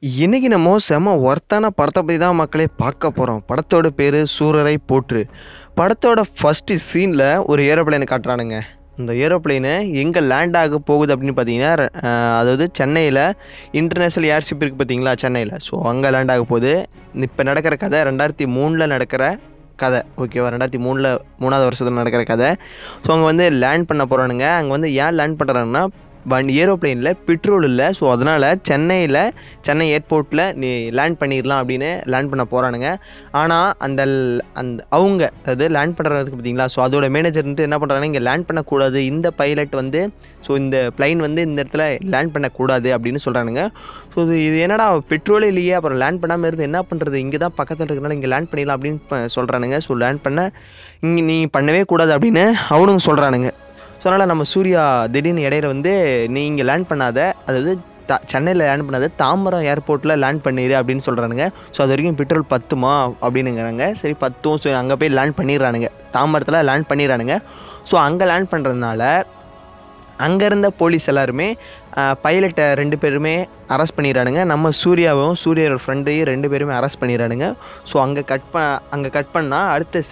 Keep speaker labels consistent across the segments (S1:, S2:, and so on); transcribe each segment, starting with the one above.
S1: இன்னைக்கு நம்ம செம ஒர்த்தான படத்தை பற்றி தான் மக்களே பார்க்க போகிறோம் படத்தோட பேர் சூரரை போற்று படத்தோட ஃபஸ்ட்டு சீனில் ஒரு ஏரோப்ளேனை காட்டுறானுங்க அந்த ஏரோப்ளேனு எங்கே லேண்ட் ஆக போகுது அப்படின்னு பார்த்தீங்கன்னா அஹ், அதாவது சென்னையில் இன்டர்நேஷ்னல் ஏர்ஷிப் இருக்குது பார்த்தீங்களா சென்னையில் ஸோ அங்கே லேண்ட் ஆக போகுது இப்போ நடக்கிற கதை ரெண்டாயிரத்தி மூணில் நடக்கிற கதை ஓகேவா ரெண்டாயிரத்தி மூணில் மூணாவது வருஷத்தில் நடக்கிற கதை ஸோ அங்கே வந்து லேண்ட் பண்ண போகிறானுங்க அங்கே வந்து ஏன் லேண்ட் பண்ணுறாங்கன்னா வண்டி ஏரோப்ளேனில் பெட்ரோல் இல்லை ஸோ அதனால் சென்னையில் சென்னை ஏர்போர்ட்டில் நீ லேண்ட் பண்ணிடலாம் அப்படின்னு லேண்ட் பண்ண போகிறானுங்க ஆனால் அந்த ல்- அந்த அவங்க அதாவது லேண்ட் பண்ணுறதுக்கு பார்த்தீங்களா ஸோ அதோட மேனேஜர் வந்துட்டு என்ன பண்ணுறாங்க இங்கே லேண்ட் பண்ணக்கூடாது இந்த பைலட் வந்து ஸோ இந்த பிளைன் வந்து இந்த இடத்துல லேண்ட் பண்ணக்கூடாது அப்படின்னு சொல்கிறானுங்க ஸோ இது இது என்னடா பெட்ரோலே இல்லையே அப்புறம் லேண்ட் பண்ணாமல் இருந்து என்ன பண்ணுறது இங்கே தான் பக்கத்தில் இருக்கிறனால இங்கே லேண்ட் பண்ணிடலாம் அப்படின்னு ப- சொல்கிறானுங்க ஸோ லேண்ட் பண்ண இங்கே நீ பண்ணவே கூடாது அப்படின்னு அவனுங்க சொல்கிறானுங்க ஸோ அதனால் நம்ம சூர்யா திடீர்னு இடையில வந்து நீ இங்கே லேண்ட் பண்ணாத அதாவது த சென்னையில் லேண்ட் பண்ணாத தாம்பரம் ஏர்போர்ட்டில் லேண்ட் பண்ணிடு அப்படின்னு சொல்கிறானுங்க ஸோ அது வரைக்கும் பெட்ரோல் பத்துமா அப்படின்னுங்கிறாங்க சரி பத்தும் ஸோ அங்கே போய் லேண்ட் பண்ணிடுறானுங்க தாம்பரத்தில் லேண்ட் பண்ணிடுறானுங்க ஸோ அங்கே லேண்ட் பண்ணுறதுனால அங்கே இருந்த போலீஸ் எல்லாருமே பைலட்டை ரெண்டு பேருமே அரெஸ்ட் பண்ணிடுறானுங்க நம்ம சூர்யாவும் சூர்யாவோட ஃப்ரெண்டையும் ரெண்டு பேருமே அரெஸ்ட் பண்ணிடுறானுங்க ஸோ அங்கே கட் ப அங்கே கட் பண்ணால் அடுத்த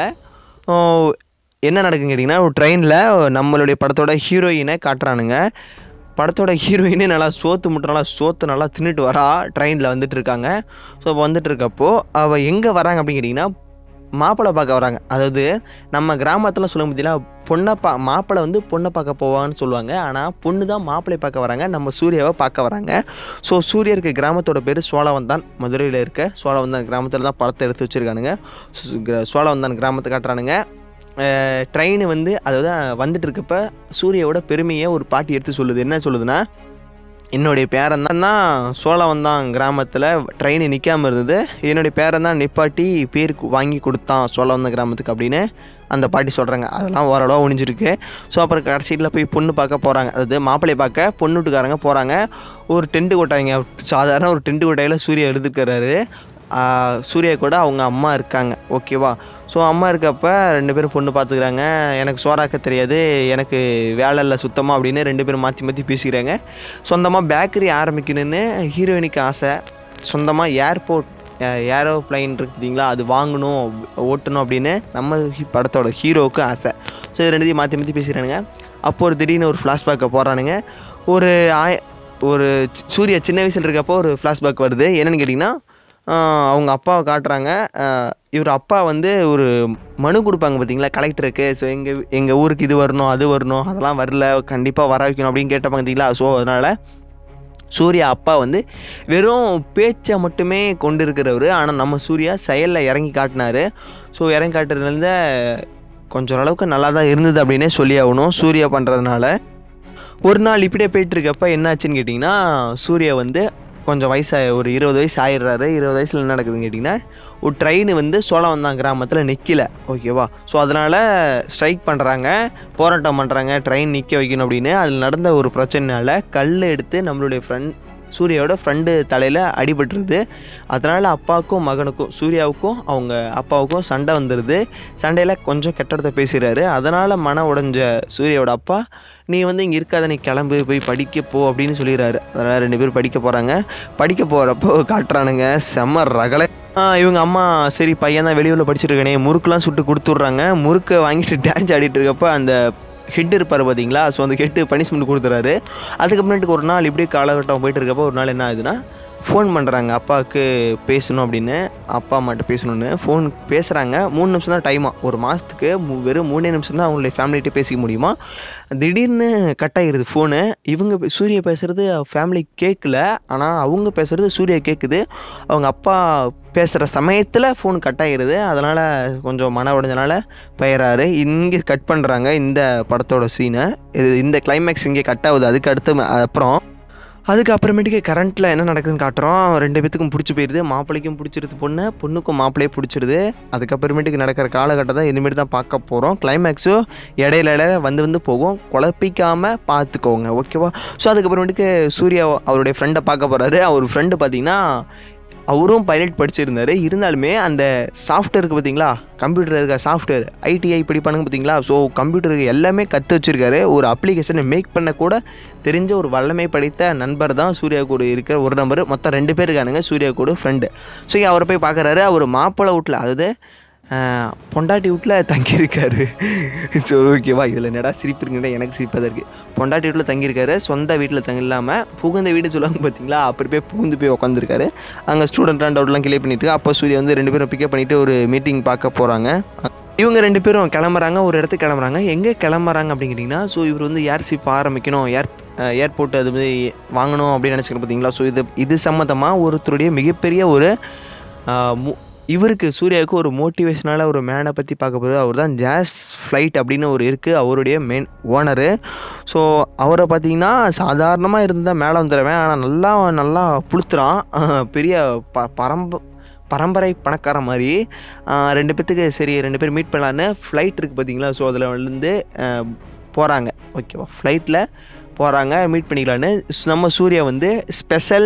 S1: சீனில் என்ன நடக்குன்னு கேட்டிங்கன்னா ஒரு ட்ரெயினில் நம்மளுடைய படத்தோட ஹீரோயினை காட்டுறானுங்க படத்தோட ஹீரோயினே நல்லா சோத்து முட்டை நல்லா சோத்து நல்லா தின்னுட்டு வரா ட்ரெயினில் வந்துட்டு இருக்காங்க ஸோ வந்துட்டு இருக்கப்போ அவள் எங்கே வராங்க அப்படின்னு கேட்டிங்கன்னா மாப்பிள்ளை பார்க்க வராங்க அதாவது நம்ம கிராமத்தில் சொல்ல முடியல பொண்ணை பா மாப்பிள்ளை வந்து பொண்ணை பார்க்க போவான்னு சொல்லுவாங்க ஆனால் பொண்ணு தான் மாப்பிள்ளை பார்க்க வராங்க நம்ம சூர்யாவை பார்க்க வராங்க ஸோ சூர்யா கிராமத்தோட பேர் சோழவந்தான் மதுரையில் இருக்க சோழவந்தான் கிராமத்தில் தான் படத்தை எடுத்து வச்சுருக்கானுங்க சோழவந்தான் கிராமத்தை காட்டுறானுங்க ட்ரெயின் வந்து அதாவது வந்துட்டு இருக்கப்ப சூர்யாவோட பெருமையை ஒரு பாட்டி எடுத்து சொல்லுது என்ன சொல்லுதுன்னா என்னுடைய பேரன் தான் தான் சோழவந்தான் கிராமத்தில் ட்ரெயின் நிற்காம இருந்தது என்னுடைய பேரன் தான் நிப்பாட்டி பேர் கு- வாங்கி கொடுத்தான் சோழவந்தான் கிராமத்துக்கு அப்படின்னு அந்த பாட்டி சொல்கிறாங்க அதெல்லாம் ஓரளவு ஒழிஞ்சிருக்கு ஸோ அப்புறம் கடைசியில் போய் பொண்ணு பார்க்க போகிறாங்க அதாவது மாப்பிள்ளை பார்க்க பொண்ணு வீட்டுக்காரங்க போகிறாங்க ஒரு டென்ட்டு கொட்டாய்ங்க சாதாரண ஒரு டென்ட்டு கொட்டாயில் சூர்யா எடுத்துக்கிறாரு ஆஹ் சூர்யா கூட அவங்க அம்மா இருக்காங்க ஓகேவா ஸோ அம்மா இருக்கப்ப ரெண்டு பேரும் பொண்ணு பார்த்துக்கிறாங்க எனக்கு சோறாக்க தெரியாது எனக்கு வேலை இல்லை சுத்தமாக அப்படின்னு ரெண்டு பேரும் மாற்றி மாற்றி பேசிக்கிறாங்க சொந்தமாக பேக்கரி ஆரம்பிக்கணும்னு ஹீரோயினுக்கு ஆசை சொந்தமாக ஏர்போர்ட் ஏரோப்ளைன் இருக்கு பார்த்தீங்களா அது வாங்கணும் ஓட்டணும் அப்படின்னு நம்ம ஹி- படத்தோட ஹீரோவுக்கு ஆசை ஸோ இது ரெண்டுத்தையும் மாற்றி மாற்றி பேசிக்கிறானுங்க அப்போ ஒரு திடீர்னு ஒரு ஃப்ளாஷ்பேக்கை போகிறானுங்க ஒரு ஆய ஒரு சி- சூர்யா சின்ன வயசில் இருக்கப்போ ஒரு ஃப்ளாஷ்பேக் வருது என்னன்னு கேட்டிங்கன்னா ஆஹ் அவங்க அப்பாவை காட்டுறாங்க ஆஹ் இவர் அப்பா வந்து ஒரு மனு கொடுப்பாங்க பார்த்தீங்களா கலெக்டருக்கு ஸோ எங்கள் எங்கள் ஊருக்கு இது வரணும் அது வரணும் அதெல்லாம் வரல கண்டிப்பாக வர வைக்கணும் அப்படின்னு கேட்டப்பாங்க பார்த்தீங்களா ஸோ அதனால் சூர்யா அப்பா வந்து வெறும் பேச்சை மட்டுமே கொண்டு இருக்கிறவர் ஆனால் நம்ம சூர்யா செயலில் இறங்கி காட்டினாரு ஸோ இறங்கி காட்டுறதுலேருந்து கொஞ்சம் அளவுக்கு நல்லா தான் இருந்தது அப்படின்னே சொல்லி ஆகணும் சூர்யா பண்ணுறதுனால ஒரு நாள் இப்படியே போயிட்டு இருக்கப்ப என்னாச்சுன்னு கேட்டிங்கன்னா சூர்யா வந்து கொஞ்சம் வயசாக ஒரு இருபது வயசு ஆயிடுறாரு இருபது வயசில் என்ன நடக்குதுன்னு கேட்டிங்கன்னா ஒரு ட்ரெயின் வந்து சோழவந்தான் கிராமத்தில் நிற்கல ஓகேவா ஸோ அதனால் ஸ்ட்ரைக் பண்ணுறாங்க போராட்டம் பண்ணுறாங்க ட்ரெயின் நிற்க வைக்கணும் அப்படின்னு அதில் நடந்த ஒரு பிரச்சனைனால கல் எடுத்து நம்மளுடைய ஃப்ரெண்ட் சூர்யாவோட ஃப்ரெண்டு தலையில் அடிபட்டுருது அதனால் அப்பாவுக்கும் மகனுக்கும் சூர்யாவுக்கும் அவங்க அப்பாவுக்கும் சண்டை வந்துடுது சண்டையில் கொஞ்சம் கெட்டடத்தை பேசுகிறாரு அதனால் மன உடைஞ்ச சூர்யாவோட அப்பா நீ வந்து இங்கே இருக்காத நீ கிளம்பு போய் படிக்க போ அப்படின்னு சொல்லிடுறாரு அதனால் ரெண்டு பேரும் படிக்க போகிறாங்க படிக்க போகிறப்போ காட்டுறானுங்க செம்ம ரகலை ஆ, இவங்க அம்மா சரி பையன் தான் வெளியூரில் படிச்சிருக்கனே முறுக்குலாம் சுட்டு கொடுத்துட்றாங்க முறுக்கை வாங்கிட்டு டான்ஸ் ஆடிட்டு இருக்கப்ப அந்த ஹெட் இருப்பார் பார்த்தீங்களா ஸோ அந்த ஹெட்டு பனிஷ்மெண்ட் கொடுத்துறாரு அதுக்கப்புறமேட்டுக்கு ஒரு நாள் இப்படியே காலகட்டம் போயிட்டு இருக்கப்போ ஒரு நாள் என்ன ஆகுதுன்னா ஃபோன் பண்ணுறாங்க அப்பாவுக்கு பேசணும் அப்படின்னு அப்பா அம்மாட்ட பேசணும்னு ஃபோன் பேசுகிறாங்க மூணு நிமிஷம் தான் டைமா ஒரு மாதத்துக்கு வெறும் மூணே நிமிஷம் தான் அவங்களுடைய ஃபேமிலிகிட்ட பேசிக்க முடியுமா திடீர்னு கட் ஆகிருது ஃபோனு இவங்க பே- சூர்யா பேசுகிறது ஃபேமிலி கேட்கல ஆனால் அவங்க பேசுகிறது சூர்யா கேட்குது அவங்க அப்பா பேசுகிற சமயத்தில் ஃபோன் கட் ஆகிருது அதனால் கொஞ்சம் மன உடைஞ்சனால பெயராரு இங்கே கட் பண்ணுறாங்க இந்த படத்தோட சீனை இது இந்த கிளைமேக்ஸ் இங்கே கட் ஆகுது அதுக்கு அடுத்து ம- அப்புறம் அதுக்கு அப்புறமேட்டுக்கு கரண்ட்டில் என்ன நடக்குதுன்னு காட்டுறோம் ரெண்டு பேத்துக்கும் பிடிச்சி போயிடுது மாப்பிள்ளைக்கும் பிடிச்சிருது பொண்ணு பொண்ணுக்கும் மாப்பிள்ளையே பிடிச்சிருது அதுக்கப்புறமேட்டுக்கு நடக்கிற காலகட்டத்தை இனிமேட்டு தான் பார்க்க போகிறோம் கிளைமேக்ஸும் இடையில இடையில வந்து வந்து போகும் குழப்பிக்காமல் பார்த்துக்கோங்க ஓகேவா ஸோ அதுக்கப்புறமேட்டுக்கு சூர்யா அவருடைய ஃப்ரெண்டை பார்க்க போகிறாரு அவர் ஃப்ரெண்டு பார்த்தீங்கன்னா அவரும் பைலட் படிச்சிருந்தாரு இருந்தாலுமே அந்த சாஃப்ட்வேர் இருக்குது பார்த்தீங்களா கம்ப்யூட்டர் இருக்க சாஃப்ட்வேர் ஐடிஐ படிப்பானுங்க பார்த்தீங்களா ஸோ கம்ப்யூட்டருக்கு எல்லாமே கற்று வச்சிருக்காரு ஒரு அப்ளிகேஷனை மேக் பண்ண கூட தெரிஞ்ச ஒரு வல்லமை படைத்த நண்பர் தான் சூர்யா கூட இருக்கிற ஒரு நம்பர் மொத்தம் ரெண்டு பேர் இருக்கானுங்க சூர்யா கூட ஃப்ரெண்டு ஸோ அவரை போய் பார்க்குறாரு அவர் மாப்பிள்ளை வீட்டில் அதாவது ஆஹ், பொண்டாட்டி வீட்டில் தங்கியிருக்காரு ஸோ ஓகேவா இதில் என்னடா சிரிப்பு இருக்குன்ற எனக்கு சிரிப்பாக தான் இருக்குது பொண்டாட்டி வீட்டில் தங்கியிருக்காரு சொந்த வீட்டில் தங்க இல்லாமல் புகுந்த வீடு சொல்லுவாங்க பார்த்தீங்களா அப்படி போய் புகுந்து போய் உட்காந்துருக்காரு அங்கே ஸ்டூடெண்ட்லாம் டவுட்லாம் கிளியர் பண்ணிட்டு இருக்கு. அப்போ சூர்யா வந்து ரெண்டு பேரும் பிக்கப் பண்ணிட்டு ஒரு மீட்டிங் பார்க்க போகிறாங்க இவங்க ரெண்டு பேரும் கிளம்புறாங்க ஒரு இடத்துக்கு கிளம்புறாங்க எங்கே கிளம்புறாங்க அப்படின்னு கேட்டிங்கன்னா ஸோ இவர் வந்து ஏர்ஷிப் ஆரம்பிக்கணும் ஏர் ஏர்போர்ட் அது மாதிரி வாங்கணும் அப்படின்னு நினச்சிக்கிறேன் பார்த்தீங்களா ஸோ இது இது சம்மந்தமாக ஒருத்தருடைய மிகப்பெரிய ஒரு ஆஹ், மு- இவருக்கு சூர்யாவுக்கு ஒரு மோட்டிவேஷனால ஒரு மேனை பற்றி பார்க்க போகிறது அவர் தான் ஜாஸ் ஃப்ளைட் அப்படின்னு ஒரு இருக்குது அவருடைய மெயின் ஓனரு ஸோ அவரை பார்த்தீங்கன்னா சாதாரணமாக இருந்தால் மேலே வந்துடுவேன் ஆனால் நல்லா நல்லா புளுத்துறான் ஆஹ், பெரிய ப பரம்ப பரம்பரை பணக்கார மாதிரி ஆஹ், ரெண்டு பேத்துக்கு சரி ரெண்டு பேர் மீட் பண்ணலான்னு ஃப்ளைட் இருக்குது பார்த்தீங்களா ஸோ அதில் வந்து போகிறாங்க ஓகேவா ஃப்ளைட்டில் போகிறாங்க மீட் பண்ணிக்கலான்னு ஸ்- நம்ம சூர்யா வந்து ஸ்பெஷல்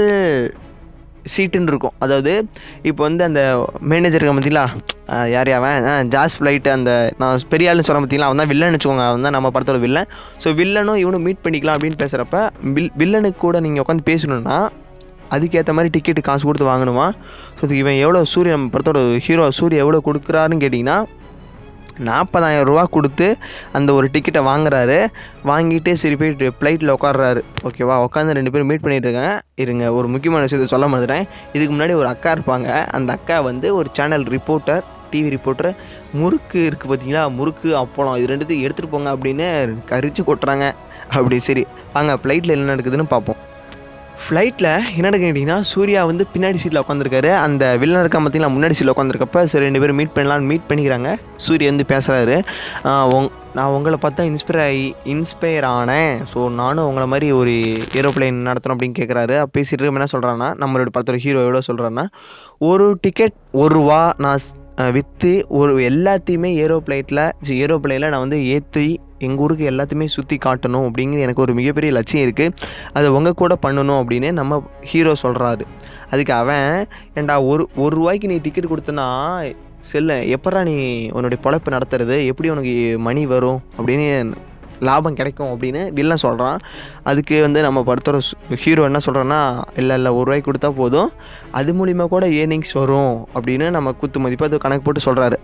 S1: சீட்டுன்னு இருக்கும் அதாவது இப்போ வந்து அந்த மேனேஜர் இருக்க பார்த்தீங்களா அஹ் யார் அவன் அஹ் ஜாஸ் ஃப்ளைட்டு அந்த நான் பெரிய ஆளுன்னு சொல்ல பார்த்தீங்களா அவன் தான் வில்லன் வச்சுக்கோங்க அவன் தான் நம்ம படத்தோட வில்லன் ஸோ வில்லனும் இவனும் மீட் பண்ணிக்கலாம் அப்படின்னு பேசுகிறப்ப வில் வில்லனுக்கு கூட நீங்கள் உட்காந்து பேசணுன்னா அதுக்கேற்ற மாதிரி டிக்கெட்டு காசு கொடுத்து வாங்கணுமா ஸோ இதுக்கு இவன் எவ்வளோ சூரிய நம்ம படத்தோட ஹீரோ சூர்யா எவ்வளோ கொடுக்குறாருன்னு கேட்டிங்கன்னா நாற்பதாயிரம் ரூபா கொடுத்து அந்த ஒரு டிக்கெட்டை வாங்குறாரு வாங்கிட்டு சரி போயிட்டு ஃப்ளைட்டில் உட்காடுறாரு ஓகேவா உட்காந்து ரெண்டு பேரும் மீட் பண்ணிட்டு இருக்காங்க இருங்க ஒரு முக்கியமான விஷயத்தை சொல்ல மறந்துட்டேன் இதுக்கு முன்னாடி ஒரு அக்கா இருப்பாங்க அந்த அக்கா வந்து ஒரு சேனல் ரிப்போர்ட்டர் டிவி ரிப்போர்ட்டர் முறுக்கு இருக்குது பார்த்தீங்களா முறுக்கு அப்பளம் இது ரெண்டுத்தையும் எடுத்துகிட்டு போங்க அப்படின்னு கரிச்சு கொட்டுறாங்க அப்படி சரி வாங்க ஃப்ளைட்டில் என்ன நடக்குதுன்னு பார்ப்போம் ஃப்ளைட்டில் என்ன கேட்டிங்கன்னா சூர்யா வந்து பின்னாடி சீட்டில் உட்காந்துருக்காரு அந்த வில்லன் இருக்கா பார்த்தீங்களா முன்னாடி சீட்டில் உட்காந்துருக்கப்ப சரி ரெண்டு பேரும் மீட் பண்ணலாம்னு மீட் பண்ணிக்கிறாங்க சூர்யா வந்து பேசுகிறாரு உங் நான் உங்களை பார்த்தா இன்ஸ்பயர் ஆகி இன்ஸ்பயர் ஆனேன் ஸோ நானும் உங்களை மாதிரி ஒரு ஏரோப்ளேன் நடத்தணும் அப்படின்னு கேட்குறாரு அப்போ பேசிட்டு இருக்க என்ன சொல்கிறான்னா நம்மளோட படத்தோட ஹீரோ எவ்வளோ சொல்கிறான்னா ஒரு டிக்கெட் ஒரு ரூபா நான் ஸ்- அஹ் விற்று ஒரு எல்லாத்தையுமே ஏரோப்ளைட்டில் ஏரோப்ளைனில் நான் வந்து ஏற்றி எங்கள் ஊருக்கு எல்லாத்தையுமே சுற்றி காட்டணும் அப்படிங்கிற எனக்கு ஒரு மிகப்பெரிய லட்சியம் இருக்குது அதை உங்கள் கூட பண்ணணும் அப்படின்னு நம்ம ஹீரோ சொல்கிறாரு அதுக்கு அவன் ஏன்டா ஒரு ஒரு ரூபாய்க்கு நீ டிக்கெட் கொடுத்தனா செல்ல எப்படா நீ உன்னுடைய பொழப்பு நடத்துறது எப்படி உனக்கு மணி வரும் அப்படின்னு லாபம் கிடைக்கும் அப்படின்னு வில்லன் சொல்கிறான் அதுக்கு வந்து நம்ம படத்தோட ஹீரோ என்ன சொல்கிறோன்னா இல்லை இல்லை ஒரு ரூபாய்க்கு கொடுத்தா போதும் அது மூலிமா கூட ஏர்னிங்ஸ் வரும் அப்படின்னு நம்ம குத்து மதிப்பு அது கணக்கு போட்டு சொல்கிறாரு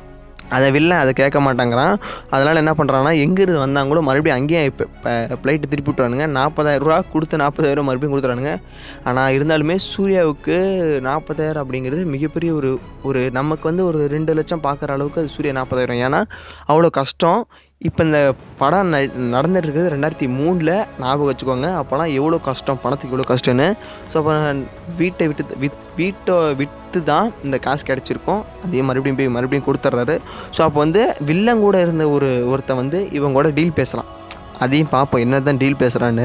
S1: அதை வில்லன் அதை கேட்க மாட்டாங்கிறான் அதனால் என்ன பண்ணுறான்னா எங்கேருந்து வந்தாங்களோ மறுபடியும் அங்கேயே இப்போ ஃப்ளைட்டு திருப்பி விட்றானுங்க நாற்பதாயிரம் ரூபா கொடுத்து நாற்பதாயிரம் மறுபடியும் கொடுத்துறானுங்க ஆனால் இருந்தாலுமே சூர்யாவுக்கு நாற்பதாயிரம் அப்படிங்கிறது மிகப்பெரிய ஒரு ஒரு நமக்கு வந்து ஒரு ரெண்டு லட்சம் பார்க்குற அளவுக்கு அது சூர்யா நாற்பதாயிரம் ஏன்னா அவ்வளோ கஷ்டம் இப்போ இந்த படம் ந நடந்துட்டு இருக்குது ரெண்டாயிரத்தி மூணில் ஞாபகம் வச்சுக்கோங்க அப்போலாம் எவ்வளோ கஷ்டம் பணத்துக்கு எவ்வளோ கஷ்டம்னு ஸோ அப்போ நான் வீட்டை விட்டு வித் வீட்டை விற்று தான் இந்த காசு கிடச்சிருக்கும் அதே மறுபடியும் போய் மறுபடியும் கொடுத்துட்றாரு ஸோ அப்போ வந்து வில்லன் கூட இருந்த ஒரு ஒருத்தன் வந்து இவங்க கூட டீல் பேசலாம் அதையும் பார்ப்போம் என்ன தான் டீல் பேசுகிறான்னு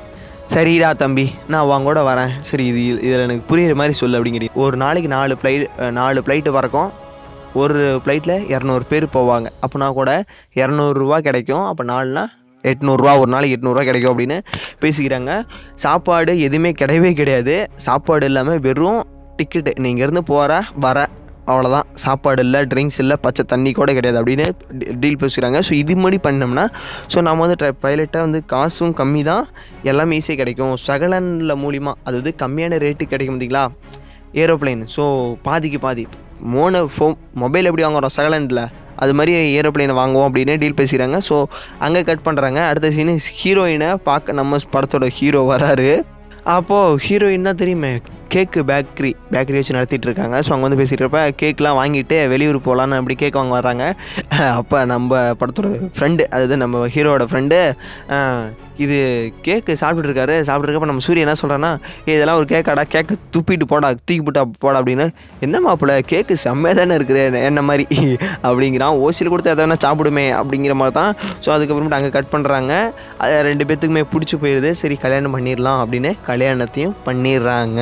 S1: சரிடா தம்பி நான் அவங்க கூட வரேன் சரி இது இதில் எனக்கு புரியுற மாதிரி சொல்லு அப்படிங்கிறீ ஒரு நாளைக்கு நாலு ஃப்ளைட் நாலு ஃப்ளைட்டு பறக்கும் ஒரு ஃப்ளைட்டில் இரநூறு பேர் போவாங்க அப்போனா கூட இரநூறுவா கிடைக்கும் அப்போ நாலுனா எட்நூறுரூவா ஒரு நாளைக்கு எட்நூறுரூவா கிடைக்கும் அப்படின்னு பேசிக்கிறாங்க சாப்பாடு எதுவுமே கிடையவே கிடையாது சாப்பாடு இல்லாமல் வெறும் டிக்கெட்டு நீ இங்கேருந்து போகிற வர அவ்வளோதான் சாப்பாடு இல்லை ட்ரிங்க்ஸ் இல்லை பச்சை தண்ணி கூட கிடையாது அப்படின்னு டீல் பேசுகிறாங்க ஸோ இது மாதிரி பண்ணோம்னா ஸோ நம்ம வந்து ட்ரை பைலட்டாக வந்து காசும் கம்மி தான் எல்லாமே ஈஸியாக கிடைக்கும் சகலனில் மூலிமா அதாவது கம்மியான ரேட்டு கிடைக்கும் பார்த்தீங்களா ஏரோப்ளேன் ஸோ பாதிக்கு பாதி மோனு ஃபோ மொபைல் எப்படி வாங்குறோம் செகண்ட் அது மாதிரி ஏரோப்ளேனை வாங்குவோம் அப்படின்னு டீல் பேசிக்கிறாங்க ஸோ அங்கே கட் பண்ணுறாங்க அடுத்த சீனு ஹீரோயினை பார்க்க நம்ம படத்தோட ஹீரோ வராரு அப்போது ஹீரோயின் தான் தெரியுமே கேக்கு பேக்கரி பேக்கரி வச்சு நடத்திட்டு இருக்காங்க ஸோ அங்கே வந்து பேசிக்கிறப்ப கேக்லாம் வாங்கிட்டு வெளியூர் போகலான்னு அப்படி கேக் வாங்க வர்றாங்க அப்போ நம்ம படத்தோட ஃப்ரெண்டு அதாவது நம்ம ஹீரோவோட ஃப்ரெண்டு இது கேக்கு சாப்பிட்டுட்டு இருக்காரு சாப்பிட்ருக்கப்ப நம்ம சூரியன் என்ன சொல்கிறான்னா இதெல்லாம் ஒரு கேக்காடா கேக்கை துப்பிட்டு போடா தூக்கி போட்டா போடா அப்படின்னு என்ன மாப்பிள்ள கேக்கு செம்மையாக தானே இருக்குது என்ன மாதிரி அப்படிங்கிறான் ஓசியில் கொடுத்து எதை வேணால் சாப்பிடுமே அப்படிங்கிற மாதிரி தான் ஸோ அதுக்கப்புறமேட்டு அங்கே கட் பண்ணுறாங்க அது ரெண்டு பேர்த்துக்குமே பிடிச்சி போயிடுது சரி கல்யாணம் பண்ணிடலாம் அப்படின்னு கல்யாணத்தையும் பண்ணிடுறாங்க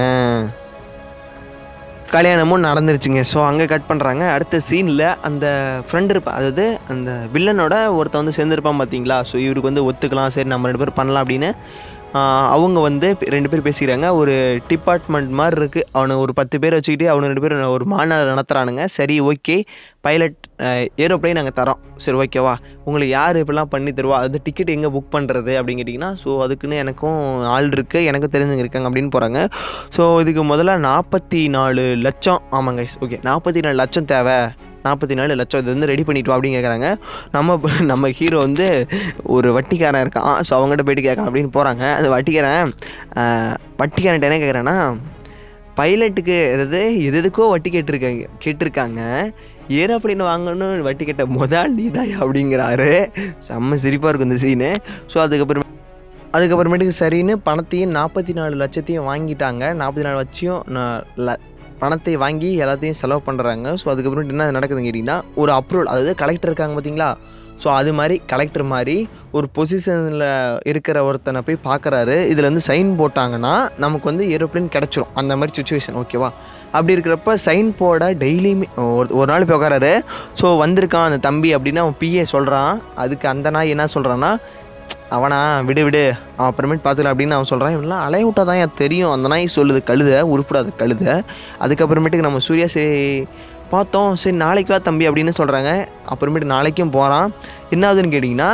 S1: கல்யாணமும் நடந்துருச்சுங்க ஸோ அங்கே கட் பண்ணுறாங்க அடுத்த சீனில் அந்த ஃப்ரெண்ட் இருப்பா அதாவது அந்த வில்லனோட ஒருத்தன் வந்து சேர்ந்துருப்பான் பார்த்தீங்களா ஸோ இவருக்கு வந்து ஒத்துக்கலாம் சரி நம்ம ரெண்டு பேரும் பண்ணலாம் அப்படின்னு ஆஹ் அவங்க வந்து பே- ரெண்டு பேர் பேசிக்கிறாங்க ஒரு டிபார்ட்மெண்ட் மாதிரி இருக்குது அவனை ஒரு பத்து பேர் வச்சுக்கிட்டு அவனு ரெண்டு பேரும் ஒரு மாநாடு நடத்துகிறானுங்க சரி ஓகே பைலட் ஏரோப்ளைன் நாங்கள் தரோம் சரி ஓகேவா உங்களுக்கு யார் இப்படிலாம் பண்ணி தருவா அது டிக்கெட் எங்கே புக் பண்ணுறது அப்படின்னு கேட்டிங்கன்னா ஸோ அதுக்குன்னு எனக்கும் ஆள் இருக்குது எனக்கும் தெரிஞ்சவங்க இருக்காங்க அப்படின்னு போகிறாங்க ஸோ இதுக்கு முதல்ல நாற்பத்தி நாலு லட்சம் ஆமாங்க ஓகே நாற்பத்தி நாலு லட்சம் தேவை நாற்பத்தி நாலு லட்சம் இது வந்து ரெடி பண்ணிட்டு வா அப்படின்னு கேட்குறாங்க நம்ம நம்ம ஹீரோ வந்து ஒரு வட்டிக்காரன் இருக்கான் ஸோ அவங்ககிட்ட போயிட்டு கேட்கலாம் அப்படின்னு போகிறாங்க அந்த வட்டிக்காரன் ஆஹ், வட்டிக்காரன்ட்ட என்ன கேட்குறான்னா பைலட்டுக்கு எதாவது எது எதுக்கோ வட்டி கேட்டிருக்காங்க கேட்டிருக்காங்க ஏரோப்ளைன் வாங்கணும் வட்டி கேட்ட முதல் நீ தான் அப்படிங்கிறாரு செம்ம சிரிப்பாக இருக்கும் இந்த சீனு ஸோ அதுக்கப்புறம் அதுக்கப்புறமேட்டுக்கு சரின்னு பணத்தையும் நாற்பத்தி நாலு லட்சத்தையும் வாங்கிட்டாங்க நாற்பத்தி நாலு லட்சம் ந- ல- பணத்தை வாங்கி எல்லாத்தையும் செலவு பண்ணுறாங்க ஸோ அதுக்கப்புறம் என்ன நடக்குதுன்னு கேட்டிங்கன்னா ஒரு அப்ரூவல் அதாவது கலெக்டர் இருக்காங்க பார்த்தீங்களா ஸோ அது மாதிரி கலெக்டர் மாதிரி ஒரு பொசிஷனில் இருக்கிற ஒருத்தனை போய் பார்க்குறாரு இதில் வந்து சைன் போட்டாங்கன்னா நமக்கு வந்து ஏரோப்ளேன் கிடச்சிரும் அந்த மாதிரி சுச்சுவேஷன் ஓகேவா அப்படி இருக்கிறப்ப சைன் போட டெய்லியுமே ஒரு ஒரு நாள் போய் உட்காராரு ஸோ வந்திருக்கான் அந்த தம்பி அப்படின்னு அவன் பிஏ சொல்கிறான் அதுக்கு அந்த நாய் என்ன சொல்கிறான்னா அவனா விடு விடு அவன் அப்புறமேட்டு பார்த்துக்கலாம் அப்படின்னு அவன் சொல்கிறான் இவனெல்லாம் அலைய விட்டா தான் எனக்கு தெரியும் அந்த நாய் சொல்லுது கழுத உருப்படாத கழுத அதுக்கப்புறமேட்டுக்கு நம்ம சூர்யா சரி பார்த்தோம் சரி நாளைக்கு வா தம்பி அப்படின்னு சொல்கிறாங்க அப்புறமேட்டு நாளைக்கும் போகிறான் என்ன ஆகுதுன்னு கேட்டிங்கன்னா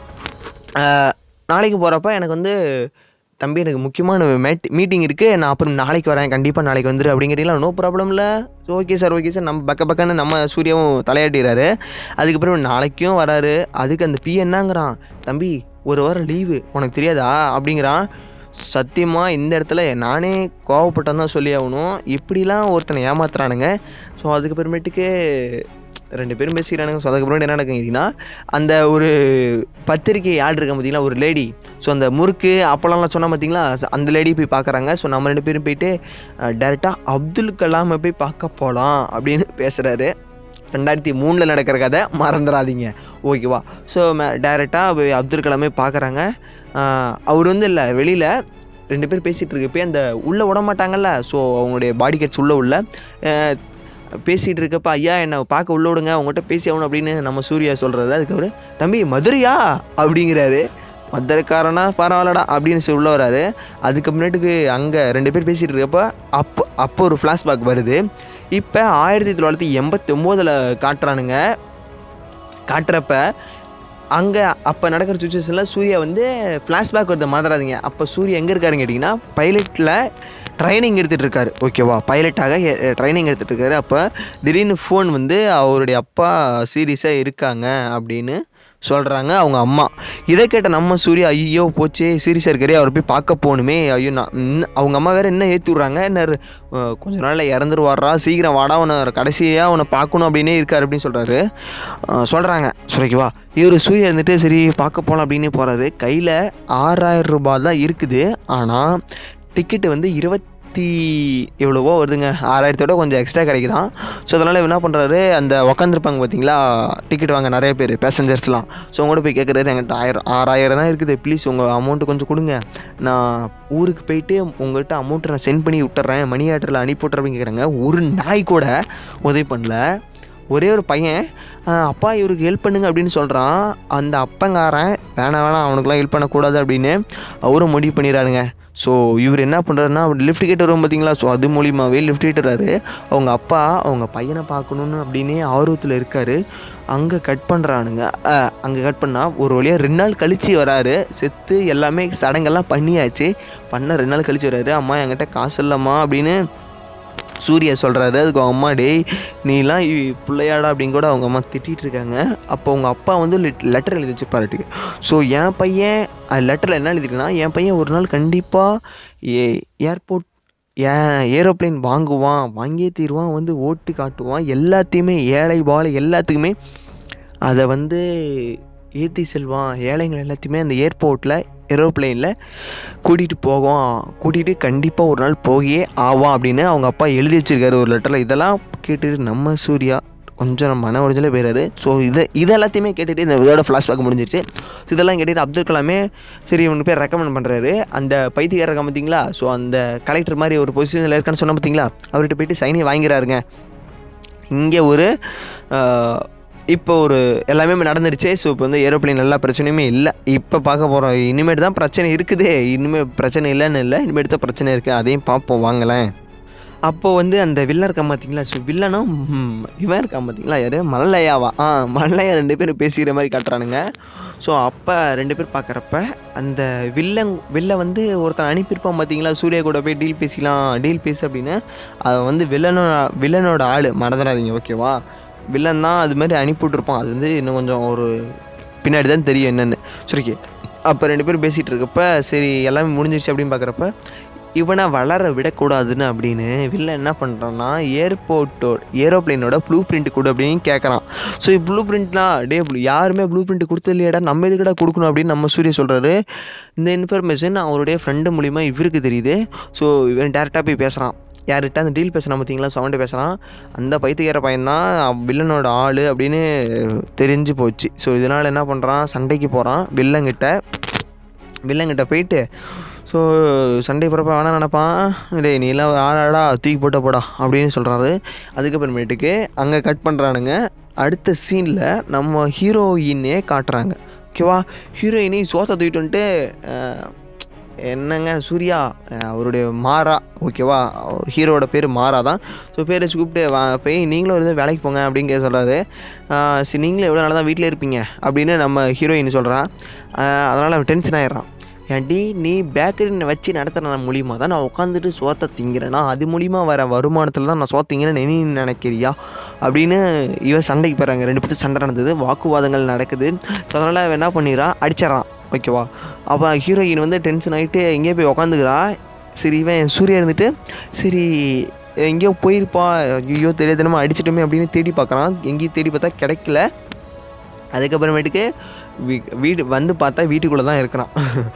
S1: ஆஹ், நாளைக்கு போகிறப்ப எனக்கு வந்து தம்பி எனக்கு முக்கியமான மேட் மீட்டிங் இருக்குது நான் அப்புறம் நாளைக்கு வரேன் கண்டிப்பாக நாளைக்கு வந்துரு அப்படின்னு கேட்டிங்களா நோ ப்ராப்ளம் இல்லை ஓகே சார் ஓகே சார் நம்ம பக்க பக்கன்னு நம்ம சூர்யாவும் தலையாட்டிறாரு அதுக்கப்புறம் நாளைக்கும் வராரு அதுக்கு அந்த பி என்னங்கிறான் தம்பி ஒரு வாரம் லீவு உனக்கு தெரியாதா அப்படிங்கிறான் சத்தியமாக இந்த இடத்துல நானே கோவப்பட்டேன்னு தான் சொல்லி ஆகணும் இப்படிலாம் ஒருத்தனை ஏமாத்துறானுங்க ஸோ அதுக்கப்புறமேட்டுக்கு ரெண்டு பேரும் பேசிக்கிறானுங்க ஸோ அதுக்கப்புறமேட்டு என்ன நடக்குங்க கேட்டிங்கன்னா அந்த ஒரு பத்திரிக்கை ஆள் இருக்க பார்த்தீங்களா ஒரு லேடி ஸோ அந்த முறுக்கு அப்பளம்லாம் சொன்னால் பார்த்தீங்களா so அந்த லேடி போய் பார்க்குறாங்க ஸோ நம்ம ரெண்டு பேரும் போயிட்டு டேரெக்டாக அப்துல் கலாமை போய் பார்க்க போகலாம் அப்படின்னு பேசுகிறாரு ரெண்டாயிரத்தி மூணில் நடக்கிற கதை மறந்துடாதீங்க ஓகேவா ஸோ டேரெக்டாக போய் அப்துல் கலாமே பார்க்குறாங்க அவர் வந்து இல்லை வெளியில் ரெண்டு பேர் பேசிகிட்டு இருக்கப்பே அந்த உள்ளே விட மாட்டாங்கல்ல ஸோ அவங்களுடைய பாடி கேட்ஸ் உள்ளே உள்ள அஹ், பேசிகிட்டு இருக்கப்ப ஐயா என்னை பார்க்க உள்ள விடுங்க உங்கள்கிட்ட பேசி ஆகணும் அப்படின்னு நம்ம சூர்யா சொல்கிறது அதுக்கு அவர் தம்பி மதுரையா அப்படிங்கிறாரு மதுரைக்காரனா பரவாயில்லடா அப்படின்னு சொல்லி உள்ள வராரு அதுக்கு முன்னாட்டுக்கு அங்கே ரெண்டு பேர் பேசிகிட்டு இருக்கப்ப அப்போ அப்போ ஒரு ஃப்ளாஷ்பேக் வருது இப்போ ஆயிரத்தி தொள்ளாயிரத்தி எண்பத்தி ஒம்போதில் காட்டுறானுங்க காட்டுறப்ப அங்கே அப்போ நடக்கிற சுச்சுவேஷனில் சூர்யா வந்து ஃப்ளாஷ்பேக் வருது மறந்துடாதீங்க அப்போ சூர்யா எங்கே இருக்காருன்னு கேட்டிங்கன்னா பைலட்டில் ட்ரைனிங் எடுத்துகிட்டு இருக்காரு ஓகேவா பைலட்டாக ட்ரைனிங் எடுத்துகிட்டு இருக்காரு அப்போ திடீர்னு ஃபோன் வந்து அவருடைய அப்பா சீரியஸாக இருக்காங்க அப்படின்னு சொல்கிறாங்க அவங்க அம்மா இதை கேட்ட நம்ம சூர்யா ஐயோ போச்சே சீரியஸாக இருக்காரே அவர் போய் பார்க்க போகணுமே ஐயோ நான் இன்னும் அவங்க அம்மா வேறு என்ன ஏற்றி விட்றாங்க என்ன அஹ், கொஞ்ச நாளில் இறந்துருவாரா சீக்கிரம் வாடா உன்னை கடைசியாக உன்னை பார்க்கணும் அப்படின்னே இருக்கார் அப்படின்னு சொல்கிறாரு சொல்கிறாங்க ஓகேவா இவர் சூர்யா இருந்துட்டு சரி பார்க்க போகலாம் அப்படின்னு போகிறாரு கையில் ஆறாயிரம் ரூபாய் தான் இருக்குது ஆனால் டிக்கெட்டு வந்து இருபத்தி எவ்வளவோ வருதுங்க ஆறாயிரத்தோட கொஞ்சம் எக்ஸ்ட்ரா கிடைக்குதான் ஸோ அதனால் என்ன பண்ணுறாரு அந்த உக்காந்துருப்பாங்க பார்த்தீங்களா டிக்கெட் வாங்க நிறைய பேர் பேசஞ்சர்ஸ்லாம் ஸோ அவங்கள்ட்ட போய் கேட்குறாரு என்கிட்ட ஆயிரம் ஆறாயிரம் தான் இருக்குது ப்ளீஸ் உங்கள் அமௌண்ட்டு கொஞ்சம் கொடுங்க நான் ஊருக்கு போயிட்டு உங்கள்கிட்ட அமௌண்ட்டை நான் சென்ட் பண்ணி விட்டுறேன் மணி ஆர்டரில் அனுப்பி விட்றேன் அப்படின்னு கேட்குறாங்க ஒரு நாய் கூட உதவி பண்ணல ஒரே ஒரு பையன் "ஆஹ், அப்பா இவருக்கு ஹெல்ப் பண்ணுங்க அப்படின்னு சொல்கிறான் அந்த அப்பங்காரன் வேணாம் வேணாம் அவனுக்குலாம் ஹெல்ப் பண்ணக்கூடாது அப்படின்னு அவரும் முடிவு பண்ணிடுறாருங்க ஸோ இவர் என்ன பண்ணுறாருன்னா அவர் லிஃப்ட் கேட்டு வரும் பார்த்தீங்களா ஸோ அது மூலியமாகவே லிஃப்ட் கேட்டுறாரு அவங்க அப்பா அவங்க பையனை பார்க்கணுன்னு அப்படின்னே ஆர்வத்தில் இருக்காரு அங்கே கட் பண்ணுறானுங்க அங்கே கட் பண்ணால் ஒரு வழியாக ரெண்டு நாள் கழிச்சு வராரு செத்து எல்லாமே சடங்கெல்லாம் பண்ணியாச்சு பண்ண ரெண்டு நாள் கழிச்சு வராரு அம்மா என்கிட்ட காசு இல்லைம்மா அப்படின்னு சூர்யா சொல்கிறாரு அதுக்கு அவங்க அம்மா டேய் நீலாம் இ- பிள்ளையாடா அப்படின்னு கூட அவங்க அம்மா திட்டிகிட்டு இருக்காங்க அப்போ அவங்க அப்பா வந்து லெட்டர் எழுதி வச்சுருப்பாருட்டுக்கு ஸோ என் பையன் அது லெட்டரில் என்ன எழுதிருக்குன்னா என் பையன் ஒரு நாள் கண்டிப்பாக ஏ ஏர்போர்ட் ஏன் ஏரோப்ளேன் வாங்குவான் வாங்கியே தீருவான் வந்து ஓட்டு காட்டுவான் எல்லாத்தையுமே ஏழை பாலை எல்லாத்துக்குமே அதை வந்து ஏற்றி செல்வான் ஏழைகள் எல்லாத்தையுமே அந்த ஏர்போர்ட்டில் ஏரோப்ளேனில் கூட்டிகிட்டு போவான் கூட்டிகிட்டு கண்டிப்பாக ஒரு நாள் போகியே ஆவான் அப்படின்னு அவங்க அப்பா எழுதி வச்சிருக்காரு ஒரு லெட்டரில் இதெல்லாம் கேட்டுட்டு நம்ம சூர்யா கொஞ்சம் நம்ம மன உடஞ்சலே போயிறாரு ஸோ இதை இது எல்லாத்தையுமே கேட்டுட்டு இந்த இதோட ஃப்ளாஷ்பேக் முடிஞ்சிருச்சு ஸோ இதெல்லாம் கேட்டுட்டு அப்துல் கலாமே சரி இவனு பேர் ரெக்கமெண்ட் பண்ணுறாரு அந்த பைத்தியக்காரர் இருக்கான் பார்த்தீங்களா ஸோ அந்த கலெக்டர் மாதிரி ஒரு பொசிஷனில் இருக்கான்னு சொன்ன பார்த்தீங்களா அவர்கிட்ட போயிட்டு சைனி வாங்கிறாருங்க இங்கே ஒரு ஆஹ், இப்போ ஒரு எல்லாமே நடந்துருச்சு ஸோ இப்போ வந்து ஏரோப்ளேன் எல்லா பிரச்சனையுமே இல்லை இப்போ பார்க்க போகிறோம் இனிமேட்டு தான் பிரச்சனை இருக்குது இனிமேல் பிரச்சனை இல்லைன்னு இல்லை இனிமேட்டு தான் பிரச்சனை இருக்குது அதையும் பார்ப்போம் வாங்களேன் அப்போது வந்து அந்த வில்லன் இருக்கான் பார்த்தீங்களா ஸோ வில்லனும் ம், இவன் இருக்கான் பார்த்தீங்களா யார் மல்லையாவா ஆ மல்லையா ரெண்டு பேரும் பேசிக்கிற மாதிரி காட்டுறானுங்க ஸோ அப்போ ரெண்டு பேர் பார்க்குறப்ப அந்த வில்லன் வில்ல வந்து ஒருத்தன் அனுப்பியிருப்பான் பார்த்தீங்களா சூர்யா கூட போய் டீல் பேசிக்கலாம் டீல் பேசு அப்படின்னு அவன் வந்து வில்லனோட வில்லனோட ஆள் மறந்துடாதீங்க ஓகேவா வில்லன் தான் அது மாதிரி அனுப்பி விட்ருப்பான் அது வந்து இன்னும் கொஞ்சம் ஒரு பின்னாடி தான் தெரியும் என்னென்னு சரிக்கே அப்போ ரெண்டு பேரும் பேசிகிட்டு இருக்கப்ப சரி எல்லாமே முடிஞ்சிருச்சு அப்படின்னு பார்க்குறப்ப இவனை வளர விடக்கூடாதுன்னு அப்படின்னு வில்லன் என்ன பண்ணுறான்னா ஏர்போர்ட்டோ ஏரோப்ளேனோட ப்ளூ பிரிண்ட் கொடு அப்படின்னு கேட்குறான் ஸோ ப்ளூ பிரிண்ட்லாம் டே ப்ளூ யாருமே ப்ளூ பிரிண்ட் கொடுத்தது இல்லையாடா நம்ம எதுக்கடா கொடுக்கணும் அப்படின்னு நம்ம சூரிய சொல்கிறாரு இந்த இன்ஃபர்மேஷன் அவருடைய ஃப்ரெண்டு மூலிமா இவருக்கு தெரியுது ஸோ இவன் டேரெக்டாக போய் பேசுகிறான் யார்கிட்ட அந்த டீல் பேசுகிறான் பார்த்தீங்களா சவுண்டு பேசுகிறான் அந்த பைத்தியக்கார பையன்தான் வில்லனோட ஆள் அப்படின்னு தெரிஞ்சு போச்சு ஸோ இதனால் என்ன பண்ணுறான் சண்டைக்கு போகிறான் வில்லங்கிட்ட வில்லங்கிட்ட போயிட்டு ஸோ சண்டை போகிறப்ப வேணா நினப்பான் டேய் நீ எல்லாம் ஒரு ஆளாடா தூக்கி போட்ட போடா அப்படின்னு சொல்கிறாரு அதுக்கப்புறமேட்டுக்கு அங்கே கட் பண்ணுறானுங்க அடுத்த சீனில் நம்ம ஹீரோயினே காட்டுறாங்க ஓகேவா ஹீரோயினி சோத்தை தூக்கிட்டு வந்துட்டு அஹ், என்னங்க சூர்யா அஹ், அவருடைய மாறா ஓகேவா ஹீரோவோட பேர் மாறா தான் ஸோ பேர் வச்சு கூப்பிட்டு வா போய் நீங்களும் ஒரு இது வேலைக்கு போங்க அப்படின்னு கேட்க சொல்கிறாரு சரி நீங்களும் எவ்வளோ நாள் தான் வீட்டில் இருப்பீங்க அப்படின்னு நம்ம ஹீரோயின் சொல்கிறா அதனால் அவன் டென்ஷன் ஆயிடுறான் ஏன்டி நீ பேக்கரி வச்சு நடத்துகிற மூலியமாக தான் நான் உட்காந்துட்டு சோத்தை திங்கிறேன்னா அது மூலியமாக வர வருமானத்தில் தான் நான் சோத்த திங்கிறேன்னு நீ நினைக்கிறியா அப்படின்னு இவன் சண்டைக்கு போகிறாங்க ரெண்டு பேர்த்து சண்டை நடந்தது வாக்குவாதங்கள் நடக்குது ஸோ அதனால் அவன் என்ன பண்ணிடுறா அடிச்சிடறான் ஓகேவா அப்போ ஹீரோயின் வந்து டென்ஷன் ஆகிட்டு எங்கேயோ போய் உக்காந்துக்கிறா சரி இவன் சூர்யா இருந்துட்டு சரி எங்கேயோ போயிருப்பா ஐயோ தெரியாதனமா அடிச்சிட்டோமே அப்படின்னு தேடி பார்க்குறான் எங்கேயும் தேடி பார்த்தா கிடைக்கல அதுக்கப்புறமேட்டுக்கு வீ வீடு வந்து பார்த்தா வீட்டுக்குள்ளே தான் இருக்கிறான்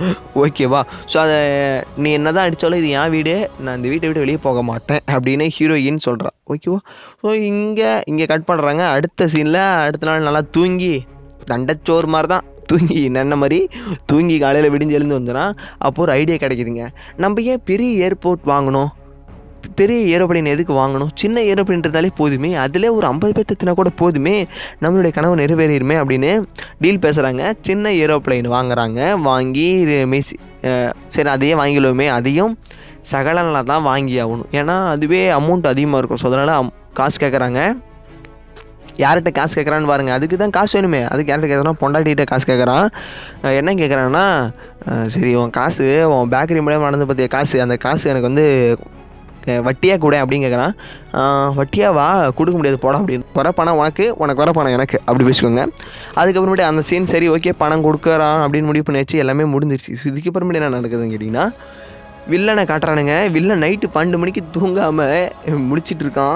S1: ஓகேவா ஸோ அதை நீ என்ன தான் அடித்தாலும் இது என் வீடு நான் இந்த வீட்டை விட்டு வெளியே போக மாட்டேன் அப்படின்னு ஹீரோயின் சொல்கிறா ஓகேவா ஸோ இங்கே இங்கே கட் பண்ணுறாங்க அடுத்த சீனில் அடுத்த நாள் நல்லா தூங்கி தண்டச்சோறு மாதிரி தான் தூங்கி நன்ன மாதிரி தூங்கி காலையில் விடிஞ்சு எழுந்து வந்தோன்னா அப்போ ஒரு ஐடியா கிடைக்குதுங்க நம்ம ஏன் பெரிய ஏர்போர்ட் வாங்கணும் பெரிய ஏரோப்ளேன் எதுக்கு வாங்கணும் சின்ன ஏரோப்ளேன் இருந்தாலே போதுமே அதிலே ஒரு ஐம்பது பேர் தத்தினா கூட போதுமே நம்மளுடைய கனவு நிறைவேறிடுமே அப்படின்னு டீல் பேசுகிறாங்க சின்ன ஏரோப்ளேன் வாங்குறாங்க வாங்கி ரெ- மெசி அஹ் சரி அதையே வாங்கிடுவோமே அதையும் சகலனில் தான் வாங்கி ஆகணும் ஏன்னா அதுவே அமௌண்ட் அதிகமாக இருக்கும் ஸோ அதனால் அம்- காசு கேட்குறாங்க யார்கிட்ட காசு கேட்குறான்னு பாருங்க அதுக்கு தான் காசு வேணுமே அதுக்கு யார்கிட்ட கேட்குறான் பொண்டாட்டிகிட்ட காசு கேட்குறான் அஹ் என்ன கேட்குறான்னா அஹ் சரி உன் காசு உன் பேக்கரி மூலியமாக நடந்து பார்த்திய காசு அந்த காசு எனக்கு வந்து அஹ் வட்டியாக கூட அப்படின்னு கேட்குறான் வட்டியாக வா கொடுக்க முடியாது போடா அப்படின்னு வர பணம் உனக்கு உனக்கு வர பணம் எனக்கு அப்படி பேசிக்கோங்க அதுக்கப்புறமேட்டு அந்த சீன் சரி ஓகே பணம் கொடுக்குறான் அப்படின்னு முடிவு பண்ணி வச்சு எல்லாமே முடிஞ்சிருச்சு ஸோ இதுக்கப்புறமேட்டு என்ன நடக்குதுன்னு கேட்டிங்கன்னா வில்லனை காட்டுறானுங்க வில்லன் நைட்டு பன்னெண்டு மணிக்கு தூங்காமல் முடிச்சிட்டு இருக்கான்